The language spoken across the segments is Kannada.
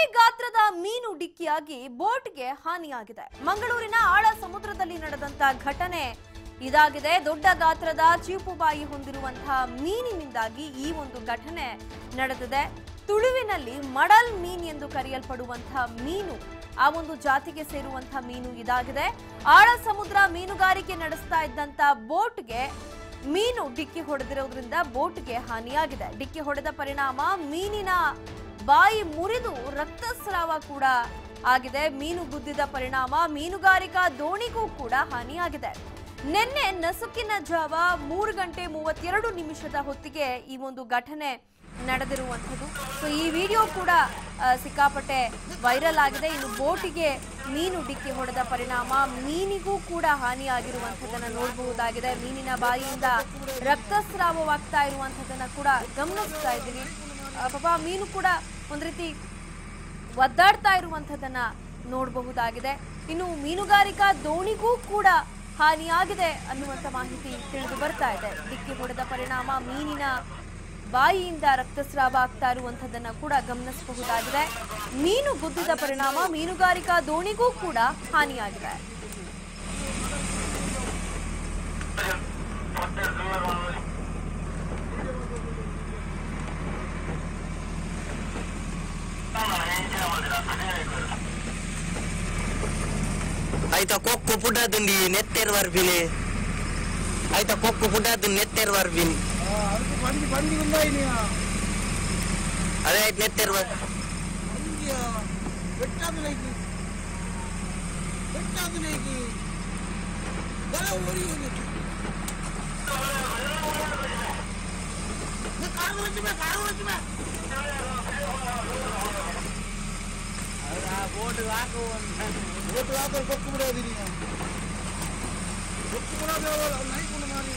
ಭಾರಿ ಗಾತ್ರದ ಮೀನು ಡಿಕ್ಕಿಯಾಗಿ ಬೋಟ್ಗೆ ಹಾನಿಯಾಗಿದೆ ಮಂಗಳೂರಿನ ಆಳ ಸಮುದ್ರದಲ್ಲಿ ನಡೆದಂತ ಘಟನೆ ಇದಾಗಿದೆ ದೊಡ್ಡ ಗಾತ್ರದ ಚೀಪುಬಾಯಿ ಹೊಂದಿರುವಂತಹ ಮೀನಿನಿಂದಾಗಿ ಈ ಒಂದು ಘಟನೆ ನಡೆದಿದೆ ತುಳುವಿನಲ್ಲಿ ಮಡಲ್ ಮೀನ್ ಎಂದು ಕರೆಯಲ್ಪಡುವಂತಹ ಮೀನು ಆ ಒಂದು ಜಾತಿಗೆ ಸೇರುವಂತಹ ಮೀನು ಇದಾಗಿದೆ ಆಳ ಸಮುದ್ರ ಮೀನುಗಾರಿಕೆ ನಡೆಸ್ತಾ ಇದ್ದಂತ ಬೋಟ್ಗೆ ಮೀನು ಡಿಕ್ಕಿ ಹೊಡೆದಿರೋದ್ರಿಂದ ಬೋಟ್ಗೆ ಹಾನಿಯಾಗಿದೆ ಡಿಕ್ಕಿ ಹೊಡೆದ ಪರಿಣಾಮ ಮೀನಿನ ಬಾಯಿ ಮುರಿದು ರಕ್ತಸ್ರಾವ ಕೂಡ ಆಗಿದೆ ಮೀನು ಗುದ್ದಿದ ಪರಿಣಾಮ ಮೀನುಗಾರಿಕಾ ದೋಣಿಗೂ ಕೂಡ ಹಾನಿಯಾಗಿದೆ ನಿನ್ನೆ ನಸುಕಿನ ಜಾವ ಮೂರು ಗಂಟೆ ಮೂವತ್ತೆರಡು ನಿಮಿಷದ ಹೊತ್ತಿಗೆ ಈ ಒಂದು ಘಟನೆ ನಡೆದಿರುವಂಥದ್ದು ಸೊ ಈ ವಿಡಿಯೋ ಕೂಡ ಆ, ಸಿಕ್ಕಾಪಟ್ಟೆ ವೈರಲ್ ಆಗಿದೆ ಇನ್ನು ಬೋಟಿಗೆ ಮೀನು ಡಿಕ್ಕಿ ಹೊಡೆದ ಪರಿಣಾಮ ಮೀನಿಗೂ ಕೂಡ ಹಾನಿಯಾಗಿರುವಂಥದ್ದನ್ನ ನೋಡಬಹುದಾಗಿದೆ ಮೀನಿನ ಬಾಯಿಯಿಂದ ರಕ್ತಸ್ರಾವವಾಗ್ತಾ ಇರುವಂಥದ್ದನ್ನ ಕೂಡ ಗಮನಿಸ್ತಾ ಇದ್ದೀವಿ ಆ, ಪಾಪ ಮೀನು ಕೂಡ ಒಂದ್ ರೀತಿ ಒದ್ದಾಡ್ತಾ ಇರುವಂಥದ್ದನ್ನ ನೋಡಬಹುದಾಗಿದೆ ಇನ್ನು ಮೀನುಗಾರಿಕಾ ದೋಣಿಗೂ ಕೂಡ ಹಾನಿಯಾಗಿದೆ ಅನ್ನುವಂಥ ಮಾಹಿತಿ ತಿಳಿದು ಬರ್ತಾ ಇದೆ ಡಿಕ್ಕಿ ಹೊಡೆದ ಪರಿಣಾಮ ಮೀನಿನ ಬಾಯಿಯಿಂದ ರಕ್ತಸ್ರಾವ ಆಗ್ತಾ ಇರುವಂಥದ್ದನ್ನ ಕೂಡ ಗಮನಿಸಬಹುದಾಗಿದೆ ಮೀನು ಗುದ್ದಿದ ಪರಿಣಾಮ ಮೀನುಗಾರಿಕಾ ದೋಣಿಗೂ ಕೂಡ ಹಾನಿಯಾಗಿದೆ ಆಯ್ತಾ ಕೊಕ್ಕು ಪುಡಾದುಂಡಿ ನೆತ್ತೆರ್ ವರ್ಬಿನಿ ಆಯ್ತಾ ಕೊಕ್ಕು ಪುಡಾದು ನೆತ್ತೆರ್ ವರ್ಬಿನಿ ಅದಕ್ಕೆ ಬಂಡಿ ಬಂಡಿ ఉన్నాయి నీ ಅದೇ ಆಯ್ತು ನೆತ್ತೆರ್ ವರ್ అయ్యా పెట్టాదు నీకు పెట్టాదు నీకు ఎలా ఊరి నీకు కారు వచ్చి కారు వచ్చి ఓటు రాకు ఓటు రాకు కొక్కు కూడా తిరిగి కొక్కు కూడా నైపుణ్యం మారి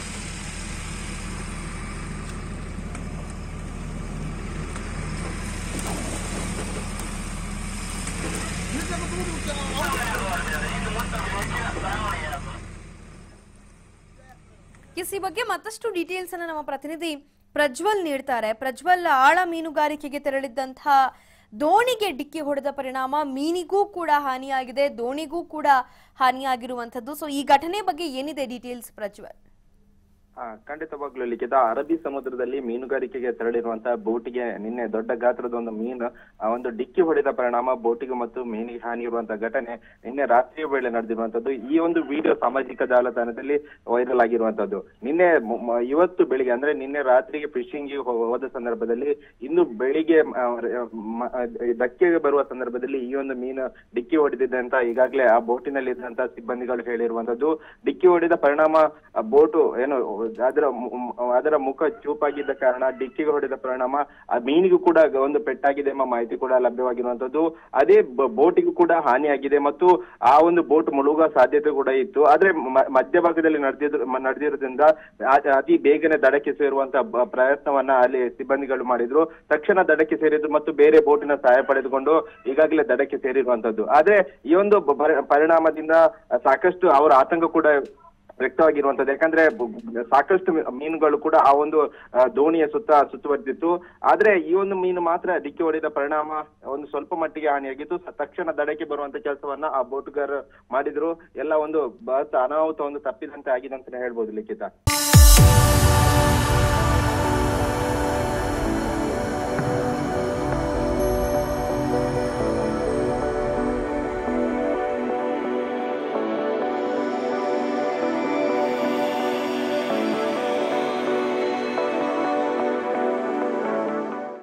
ಎಸ್ ಈ ಬಗ್ಗೆ ಮತ್ತಷ್ಟು ಡೀಟೇಲ್ಸ್ ಅನ್ನ ನಮ್ಮ ಪ್ರತಿನಿಧಿ ಪ್ರಜ್ವಲ್ ನೀಡ್ತಾರೆ ಪ್ರಜ್ವಲ್ ಆಳ ಮೀನುಗಾರಿಕೆಗೆ ತೆರಳಿದ್ದಂತಹ ದೋಣಿಗೆ ಡಿಕ್ಕಿ ಹೊಡೆದ ಪರಿಣಾಮ ಮೀನಿಗೂ ಕೂಡ ಹಾನಿಯಾಗಿದೆ ದೋಣಿಗೂ ಕೂಡ ಹಾನಿಯಾಗಿರುವಂತದ್ದು ಸೊ ಈ ಘಟನೆ ಬಗ್ಗೆ ಏನಿದೆ ಡೀಟೇಲ್ಸ್ ಪ್ರಜ್ವಲ್ ಹಾ ಖಂಡಿತವಾಗ್ಲೂ ಲಿಖಿತ ಅರಬ್ಬಿ ಸಮುದ್ರದಲ್ಲಿ ಮೀನುಗಾರಿಕೆಗೆ ತೆರಳಿರುವಂತಹ ಬೋಟಿಗೆ ನಿನ್ನೆ ದೊಡ್ಡ ಗಾತ್ರದ ಒಂದು ಮೀನು ಆ ಒಂದು ಡಿಕ್ಕಿ ಹೊಡೆದ ಪರಿಣಾಮ ಬೋಟಿಗೆ ಮತ್ತು ಮೀನಿಗೆ ಹಾನಿ ಇರುವಂತಹ ಘಟನೆ ನಿನ್ನೆ ರಾತ್ರಿಯ ವೇಳೆ ನಡೆದಿರುವಂತದ್ದು ಈ ಒಂದು ವಿಡಿಯೋ ಸಾಮಾಜಿಕ ಜಾಲತಾಣದಲ್ಲಿ ವೈರಲ್ ಆಗಿರುವಂತದ್ದು ನಿನ್ನೆ ಮು- ಮ- ಇವತ್ತು ಬೆಳಿಗ್ಗೆ ಅಂದ್ರೆ ನಿನ್ನೆ ರಾತ್ರಿಗೆ ಫಿಶಿಂಗ್ ಹೋದ ಸಂದರ್ಭದಲ್ಲಿ ಇನ್ನು ಬೆಳಿಗ್ಗೆ ಆ, ಮ- ಧಕ್ಕೆ ಬರುವ ಸಂದರ್ಭದಲ್ಲಿ ಈ ಒಂದು ಮೀನು ಡಿಕ್ಕಿ ಹೊಡೆದಿದೆ ಅಂತ ಈಗಾಗಲೇ ಆ ಬೋಟಿನಲ್ಲಿ ಇದ್ದಂತಹ ಸಿಬ್ಬಂದಿಗಳು ಹೇಳಿರುವಂತದ್ದು ಡಿಕ್ಕಿ ಹೊಡೆದ ಪರಿಣಾಮ ಆ ಬೋಟು ಏನು ಅದರ ಮು- ಮು- ಅದರ ಮುಖ ಚೂಪಾಗಿದ್ದ ಕಾರಣ ಡಿಕ್ಕಿಗೆ ಹೊಡೆದ ಪರಿಣಾಮ ಆ ಮೀನಿಗೂ ಕೂಡ ಒಂದು ಪೆಟ್ಟಾಗಿದೆ ಎಂಬ ಮಾಹಿತಿ ಕೂಡ ಲಭ್ಯವಾಗಿರುವಂತದ್ದು ಅದೇ ಬ- ಬೋಟಿಗೂ ಕೂಡ ಹಾನಿಯಾಗಿದೆ ಮತ್ತು ಆ ಒಂದು ಬೋಟ್ ಮುಳುಗುವ ಸಾಧ್ಯತೆ ಕೂಡ ಇತ್ತು ಆದ್ರೆ ಮ- ಮಧ್ಯಭಾಗದಲ್ಲಿ ನಡೆದಿದ್ರು ನಡೆದಿರೋದ್ರಿಂದ ಆ- ಅತಿ ಬೇಗನೆ ದಡಕ್ಕೆ ಸೇರುವಂತ ಬ- ಪ್ರಯತ್ನವನ್ನ ಅಲ್ಲಿ ಸಿಬ್ಬಂದಿಗಳು ಮಾಡಿದ್ರು ತಕ್ಷಣ ದಡಕ್ಕೆ ಸೇರಿದ್ರು ಮತ್ತು ಬೇರೆ ಬೋಟಿನ ಸಹಾಯ ಪಡೆದುಕೊಂಡು ಈಗಾಗಲೇ ದಡಕ್ಕೆ ಸೇರಿರುವಂತದ್ದು ಆದ್ರೆ ಈ ಒಂದು ಬ- ಪರಿ- ಪರಿಣಾಮದಿಂದ ಸಾಕಷ್ಟು ಅವರ ಆತಂಕ ಕೂಡ ವ್ಯಕ್ತವಾಗಿರುವಂತದ್ದು ಯಾಕಂದ್ರೆ ಬ- ಬ- ಸಾಕಷ್ಟು ಮೀ- ಮೀನುಗಳು ಕೂಡ ಆ ಒಂದು ಆ, ದೋಣಿಯ ಸುತ್ತ ಸುತ್ತುವರೆದಿತ್ತು ಆದ್ರೆ ಈ ಒಂದು ಮೀನು ಮಾತ್ರ ಡಿಕ್ಕಿ ಹೊಡೆದ ಪರಿಣಾಮ ಒಂದು ಸ್ವಲ್ಪ ಮಟ್ಟಿಗೆ ಹಾನಿಯಾಗಿತ್ತು ಸ- ತಕ್ಷಣ ದಡಕ್ಕೆ ಬರುವಂತ ಕೆಲಸವನ್ನ ಆ ಬೋಟುಗಾರ ಮಾಡಿದ್ರು ಎಲ್ಲ ಒಂದು ಬಹಳ ಅನಾಹುತ ಒಂದು ತಪ್ಪಿದಂತೆ ಆಗಿದೆ ಅಂತ ಹೇಳ್ಬೋದು ಲಿಖಿತ